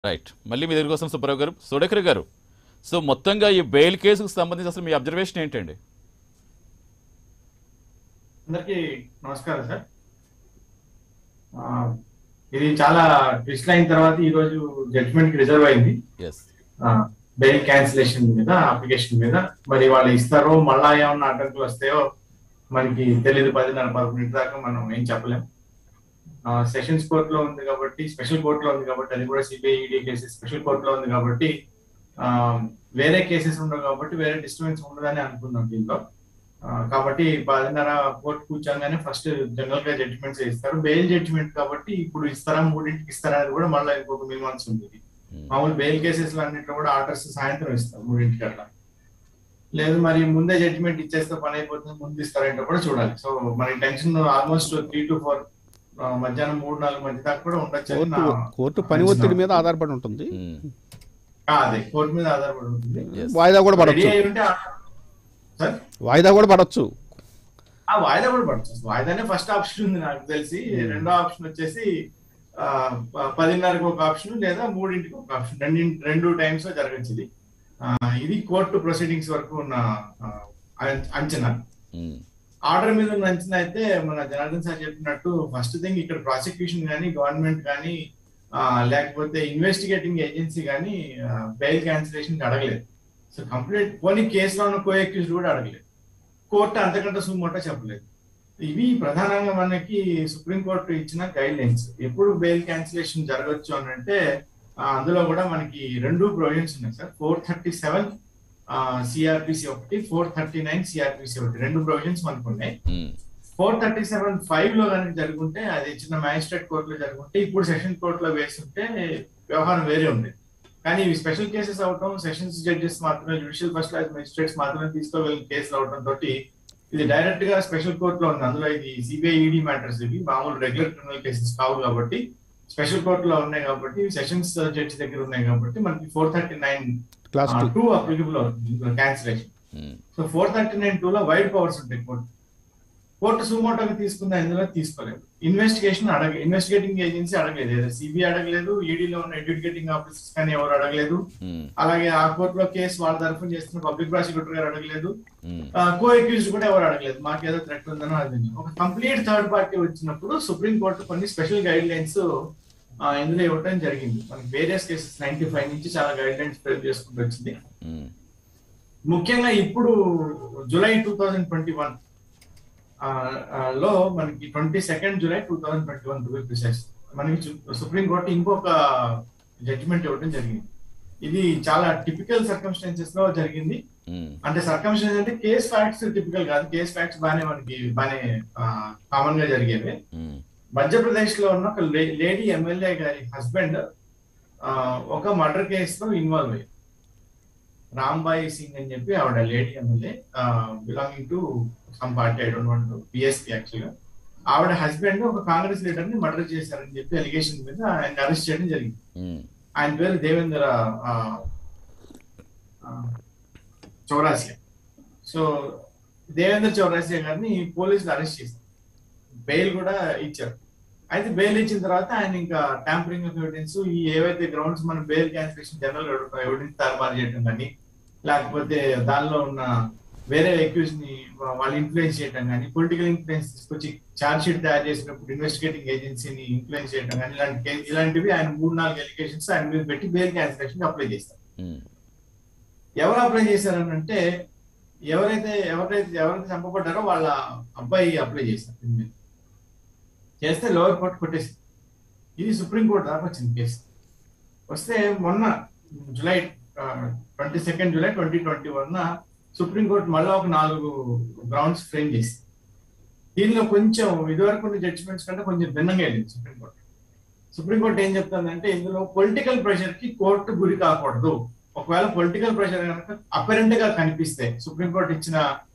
Right మళ్ళీ మీ దగ్గర కోసం సుబ్బారావు గారు సుడకర్ గారు సో మొత్తంగా ఈ బెయిల్ కేసుకు సంబంధించి అసలు మీ అబ్జర్వేషన్ ఏంటండి అందరికీ నమస్కారం సార్ ఆ, ఇది చాలా ట్విస్ట్ అయిన తర్వాత ఈ రోజు జడ్జిమెంట్ కి రిజర్వ్ అయింది ఎస్ బెయిల్ క్యాన్సిలేషన్ మీద అప్లికేషన్ మీద మరి వాళ్ళు ఇస్తారో మళ్ళా ఏమన్నా అడ్డంకులు వస్తాయో మనకి తెలియదు పదిన్నర పదకొండింటి దాకా మనం ఏం చెప్పలేం సెషన్స్ కోర్ట్ లో ఉంది కాబట్టి స్పెషల్ కోర్ట్ లో ఉంది కాబట్టి అది కూడా CBI ED cases special court లో ఉంది కాబట్టి ఆ, వేరే కేసెస్ ఉండవు కాబట్టి వేరే డిస్టర్బెన్స్ ఉండదని అనుకున్నాం దీంట్లో ఆ, కాబట్టి పదిన్నర కోర్టు కూర్చోగానే ఫస్ట్ జనరల్ గా జడ్జిమెంట్స్ ఇస్తారు బెయిల్ జడ్జిమెంట్ కాబట్టి ఇప్పుడు ఇస్తారా మూడింటికి ఇస్తారా అని కూడా మళ్ళీ ఇంకొక మీమాన్స్ ఉంది మామూలు బెయిల్ కేసెస్ లో అన్నింటిలో కూడా ఆర్డర్స్ సాయంత్రం ఇస్తారు మూడింటికి అట్లా లేదు మరి ముందే జడ్జిమెంట్ ఇచ్చేస్తే పని అయిపోతుంది ముందు ఇస్తారంటే కూడా చూడాలి సో మనకి tension almost three to four మధ్యాహ్నం మూడు నాలుగు మధ్య దాకా కూడా ఉండొచ్చు అని కోర్టు నా- కోర్టు పని ఒత్తిడి మీద ఆధారపడి ఉంటుంది ఆ, అదే కోర్టు మీద ఆధారపడి ఉంటుంది Yes. వాయిదా కూడా రెడీ పడవచ్చు అయి ఉంటే ఆ- సార్ వాయిదా కూడా పడవచ్చు ఆ వాయిదా కూడా పడచ్చు వాయిదానే ఫస్ట్ ఆప్షన్ ఉంది నాకు తెలిసి రెండో ఆప్షన్ వచ్చేసి ఆ, ప- పదిన్నరకు ఒక ఆప్షన్ లేదా మూడింటికి ఒక ఆప్షన్ రెండు రెండు టైమ్స్ లో జరగచ్చు ఇది ఆ, ఇది కోర్టు ప్రొసీడింగ్స్ వరకు ఉన్న ఆ, అం- అంచనా ఆర్డర్ మీద ఉన్న అంచనా అయితే మన జనార్దన్ సార్ చెప్పినట్టు ఫస్ట్ థింగ్ ఇక్కడ ప్రాసిక్యూషన్ కానీ గవర్నమెంట్ కానీ ఆ, లేకపోతే ఇన్వెస్టిగేటింగ్ ఏజెన్సీ కానీ బెయిల్ క్యాన్సిలేషన్ అడగలేదు సో కంప్లీట్ పోనీ కేసులో ఉన్న కో అక్యూజ్డ్ కూడా అడగలేదు కోర్టు అంతకంటే సుమోటో చెప్పలేదు ఇవి ప్రధానంగా మనకి సుప్రీంకోర్టు ఇచ్చిన గైడ్ లైన్స్ ఎప్పుడు బెయిల్ క్యాన్సిలేషన్ జరగచ్చు అని అంటే ఆ, అందులో కూడా మనకి రెండు ప్రొవిజన్స్ ఉన్నాయి sir four thirty seven CrPC ఒకటి ఫోర్ థర్టీ నైన్ సిఆర్పిసి ఒకటి రెండు ప్రొవిజన్స్ మనకు ఉన్నాయి ఫోర్ థర్టీ సెవెన్ ఫైవ్ లో కనుక జరుగుంటే అది చిన్న మ్యాజిస్ట్రేట్ కోర్టులో జరుగుంటే ఇప్పుడు సెషన్ కోర్టులో వేస్తుంటే వ్యవహారం వేరే ఉంది కానీ ఇవి స్పెషల్ కేసెస్ అవటం సెషన్స్ జడ్జెస్ మాత్రమే జ్యుడిషియల్ ఫస్ట్ క్లాస్ మెజిస్ట్రేట్స్ మాత్రమే తీసుకోగలిగిన కేసులు అవటం తోటి ఇది డైరెక్ట్ గా స్పెషల్ కోర్టులో ఉంది అందులో ఇది సిబిఐ ఈడీ మ్యాటర్స్ ఇవి మామూలు రెగ్యులర్ క్రిమినల్ కేసెస్ కావు కాబట్టి స్పెషల్ కోర్టులో ఉన్నాయి కాబట్టి సెషన్స్ జడ్జి దగ్గర ఉన్నాయి కాబట్టి మనకి four thirty nine clause two two applicable అవుతుంది cancellation so four thirty nine two లో వైడ్ పవర్స్ ఉంటాయి కోర్టు కోర్టు సుమోటోకి తీసుకుందా ఇందులో తీసుకోలేదు ఇన్వెస్టిగేషన్ అడగ ఇన్వెస్టిగేటింగ్ ఏజెన్సీ అడగలేదు సిబిఐ అడగలేదు ఈడీలో ఉన్న ఎడ్యుకేటింగ్ ఆఫీసర్స్ కానీ ఎవరు అడగలేదు అలాగే ఆ కోర్టులో కేసు వాళ్ళ తరఫున చేస్తున్న పబ్లిక్ ప్రాసిక్యూటర్ గారు అడగలేదు కో అక్యూజ్డ్ కూడా ఎవరు అడగలేదు మాకేదో థ్రెట్ ఉందని అది ఒక కంప్లీట్ థర్డ్ పార్టీ వచ్చినప్పుడు సుప్రీం కోర్టు కొన్ని స్పెషల్ గైడ్ లైన్స్ ఇందులో ఇవ్వడం జరిగింది మనకి వేరియస్ కేసెస్ నైన్టీ ఫైవ్ నుంచి చాలా గైడ్ లైన్స్ ప్రేర్ చేసుకుంటూ వచ్చింది ముఖ్యంగా ఇప్పుడు July two thousand twenty one లో మనకి twenty second July two thousand twenty one to precise మనకి సుప్రీం కోర్టు ఇంకొక జడ్జిమెంట్ ఇవ్వడం జరిగింది ఇది చాలా టిపికల్ సర్కమ్స్టాన్సెస్ లో జరిగింది అంటే సర్కమ్స్టాన్స్ అంటే కేస్ ఫ్యాక్ట్స్ టిపికల్ కాదు కేస్ ఫ్యాక్ట్స్ బానే మనకి బానే కామన్ గా జరిగేవి మధ్యప్రదేశ్ లో ఉన్న ఒక లేడీ ఎమ్మెల్యే గారి హస్బెండ్ ఒక మర్డర్ కేసులో ఇన్వాల్వ్ అయ్యారు రాంబాయి సింగ్ అని చెప్పి ఆవిడ lady MLA belonging to some party I don't want PSP యాక్చువల్గా ఆవిడ హస్బెండ్ ఒక కాంగ్రెస్ లీడర్ ని మర్డర్ చేశారని చెప్పి అలిగేషన్ మీద ఆయన అరెస్ట్ చేయడం జరిగింది ఆయన పేరు దేవేంద్ర ఆ, ఆ, చౌరాసియా సో దేవేంద్ర చౌరాసియా గారిని పోలీసులు అరెస్ట్ చేశారు బెయిల్ కూడా ఇచ్చారు అయితే బెయిల్ ఇచ్చిన తర్వాత ఆయన ఇంకా ట్యాంపరింగ్ ఆఫ్ ఎవిడెన్స్ ఈ ఏవైతే గ్రౌండ్స్ మన బెయిల్ క్యాన్సిలేషన్ జనరల్ ఎవిడెన్స్ తారుమారు చేయడం కానీ లేకపోతే దానిలో ఉన్న వేరే అక్యూజ్ ని వాళ్ళు ఇన్ఫ్లుయెన్స్ చేయడం కానీ పొలిటికల్ ఇన్ఫ్లుయెన్స్ తీసుకొచ్చి ఛార్జ్ షీట్ తయారు చేసినప్పుడు ఇన్వెస్టిగేటింగ్ ఏజెన్సీని ఇన్ఫ్లుయెన్స్ చేయడం కానీ ఇలాంటి కే- ఇలాంటివి ఆయన మూడు నాలుగు ఎలిగేషన్స్ ఆయన మీద పెట్టి బెయిల్ క్యాన్సిలేషన్ అప్లై చేస్తారు ఎవరు అప్లై చేశారని అంటే ఎవరైతే ఎవరైతే ఎవరైతే చంపబడ్డారో వాళ్ళ అబ్బాయి అప్లై చేశారు దీని మీద చేస్తే లోవర్ కోర్టు కొట్టేసి ఇది సుప్రీం కోర్టు దాకా వచ్చింది కేసు వస్తే మొన్న July twenty second July twenty twenty one supreme court మళ్ళీ ఒక నాలుగు గ్రౌండ్స్ ఫ్రేమ్ చేసి దీనిలో కొంచెం ఇదివరకు ఉన్న జడ్జిమెంట్స్ కంటే కొంచెం భిన్నంగా వెళ్ళింది సుప్రీం కోర్టు సుప్రీం కోర్టు ఏం చెప్తుందంటే ఇందులో పొలిటికల్ ప్రెషర్ కి కోర్టు గురి కాకూడదు ఒకవేళ పొలిటికల్ ప్రెషర్ కనుక అపరెంట్ గా కనిపిస్తే సుప్రీం కోర్టు ఇచ్చిన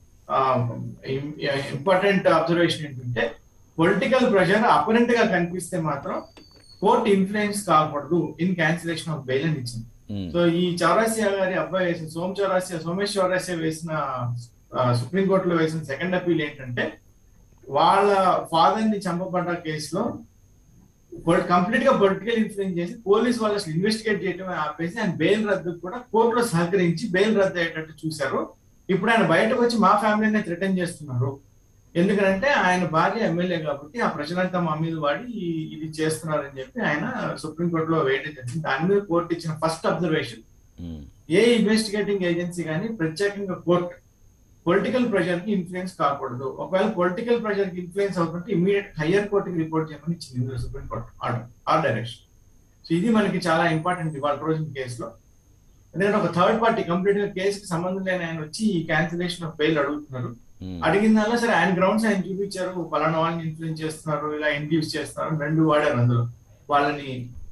ఇంపార్టెంట్ అబ్జర్వేషన్ ఏంటంటే పొలిటికల్ ప్రెషర్ అపరెంట్ గా కనిపిస్తే మాత్రం కోర్టు ఇన్ఫ్లుయెన్స్ కాకూడదు ఇన్ క్యాన్సిలేషన్ ఆఫ్ బెయిల్ అని ఇచ్చింది సో ఈ చౌరాసియా గారి అబ్బాయి వేసిన సోమ్ చౌరాసియా సోమేష్ చౌరాసియా వేసిన సుప్రీం కోర్టులో వేసిన సెకండ్ అపీల్ ఏంటంటే వాళ్ళ ఫాదర్ ని చంపబడ్డ కేసులో కంప్లీట్ గా పొలిటికల్ ఇన్ఫ్లుయెన్స్ చేసి పోలీస్ వాళ్ళు అసలు ఇన్వెస్టిగేట్ చేయడం ఆపేసి ఆయన బెయిల్ రద్దు కూడా కోర్టులో సహకరించి బెయిల్ రద్దు అయ్యేటట్టు చూశారు ఇప్పుడు ఆయన బయటకు వచ్చి మా ఫ్యామిలీని థ్రెటన్ చేస్తున్నారు ఎందుకంటే ఆయన భార్య ఎమ్మెల్యే కాబట్టి ఆ ప్రజలంతా మా మీద వాడి ఈ- ఇది చేస్తున్నారని చెప్పి ఆయన సుప్రీంకోర్టులో వేయడం జరిగింది దాని మీద కోర్టు ఇచ్చిన first observation um, a investigating agency కానీ ప్రత్యేకంగా కోర్టు పొలిటికల్ ప్రెషర్ కి ఇన్ఫ్లుయెన్స్ కాకూడదు ఒకవేళ పొలిటికల్ ప్రెషర్ కి ఇన్ఫ్లుయెన్స్ అవుతుంటే ఇమీడియట్ హయ్యర్ కోర్టుకి రిపోర్ట్ చేయమని ఇచ్చింది సుప్రీం కోర్టు ఆర్డర్ ఆ డైరెక్షన్ సో ఇది మనకి చాలా ఇంపార్టెంట్ ఇవాళ రోజున కేసులో ఎందుకంటే ఒక థర్డ్ పార్టీ కంప్లీట్ గా కేసుకి సంబంధం లేని ఆయన వచ్చి ఈ క్యాన్సిలేషన్ ఆఫ్ బెయిల్ అడుగుతున్నారు ఉమ్, అడిగిందల్లా సరే ఆయన గ్రౌండ్స్ ఆయన చూపించారు పలానా వాళ్ళని ఇన్ఫ్లుయెన్స్ చేస్తున్నారు ఇలా ఇండ్యూస్ చేస్తున్నారు రెండు వాడారు అందులో వాళ్ళని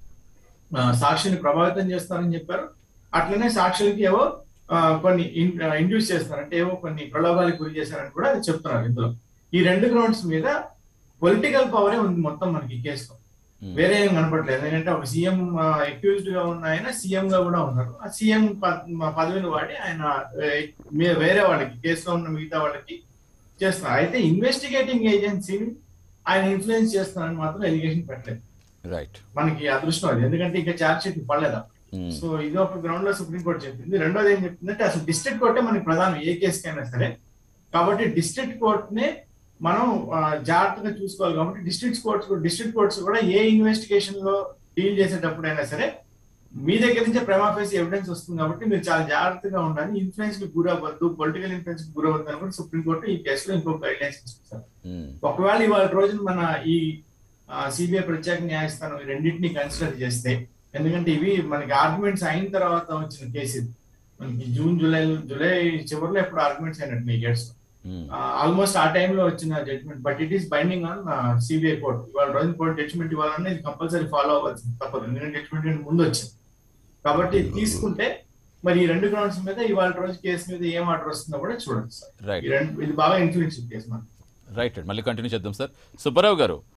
ఆ, సాక్షిని ప్రభావితం చేస్తారని చెప్పారు అట్లనే సాక్షులకి ఏవో ఆ, కొన్ని ఇండ్యూస్ చేస్తారు అంటే ఏవో కొన్ని ప్రలోభాలకు గురి చేశారని కూడా అది చెప్తున్నారు ఇందులో ఈ రెండు గ్రౌండ్స్ మీద పొలిటికల్ పవరే ఉంది మొత్తం మనకి ఈ కేసులో ఉమ్, వేరే ఏం కనపడలేదు ఎందుకంటే ఒక సీఎం అక్యూజ్డ్ గా ఉన్న ఆయన సీఎం గా కూడా ఉన్నారు ఆ సీఎం పదవిని వాడి ఆయన ఏ, మీ- వేరే వాళ్ళకి కేసులో ఉన్న మిగతా వాళ్ళకి చేస్తున్నారు అయితే ఇన్వెస్టిగేటింగ్ ఏజెన్సీని ఆయన ఇన్ఫ్లుయెన్స్ చేస్తున్నారని మాత్రం ఎలిగేషన్ పెట్టలేదు రైట్ మనకి అదృష్టం అది ఎందుకంటే ఇంకా ఛార్జ్ షీట్ పడలేదు ఉమ్, సో ఇది ఒక గ్రౌండ్ లో సుప్రీంకోర్టు చెప్పింది రెండోది ఏం చెప్తుందంటే అసలు డిస్ట్రిక్ట్ కోర్టే మనకి ప్రధానం ఏ కేసుకైనా సరే కాబట్టి డిస్ట్రిక్ట్ కోర్టునే మనం ఆ, జాగ్రత్తగా చూసుకోవాలి కాబట్టి డిస్ట్రిక్ట్ కోర్ట్స్ డిస్ట్రిక్ట్ కోర్ట్స్ కూడా ఏ ఇన్వెస్టిగేషన్ లో డీల్ చేసేటప్పుడైనా సరే మీ దగ్గర నుంచే ప్రేమాఫేస్ ఎవిడెన్స్ వస్తుంది కాబట్టి మీరు చాలా జాగ్రత్తగా ఉండాలి ఇన్ఫ్లుయెన్స్ కి గురవ్వద్దు పొలిటికల్ ఇన్ఫ్లుయెన్స్ కి గురవద్దు అని కూడా సుప్రీంకోర్టు ఈ కేసులో ఇంకొక గైడ్ లైన్స్ ఇస్తారు ఉమ్, ఒకవేళ ఇవాళ రోజున మన ఈ సిబిఐ ప్రత్యేక న్యాయస్థానం ఈ రెండింటిని కన్సిడర్ చేస్తే ఎందుకంటే ఇవి మనకి ఆర్గ్యుమెంట్స్ అయిన తర్వాత వచ్చిన కేసు ఇది మనకి జూన్ జూలై జూలై చివరిలో ఎప్పుడు ఆర్గ్యుమెంట్స్ అయినట్టు ఈ ఇయర్స్ ఉమ్, ఆల్మోస్ట్ ఆ టైంలో వచ్చిన judgement but it is binding on CBI court ఇవాళ రోజున కోర్టు జడ్జ్మెంట్ ఇవ్వాలన్నా ఇది కంపల్సరీ ఫాలో అవ్వాల్సింది తప్పదు ఎందుకంటే జడ్జ్మెంట్ ముందు వచ్చింది కాబట్టి తీసుకుంటే మరి ఈ రెండు గ్రౌండ్స్ మీద ఇవాళ రోజు కేసు మీద ఏం ఆర్డర్ వస్తుందో కూడా చూడొచ్చు సార్ రైట్ ఈ రెండు ఇది బాగా ఇన్ఫ్లుయెన్స్ కేసు మనకి రైట్ అండి మళ్ళీ కంటిన్యూ చేద్దాం సార్ సుబ్బారావు గారు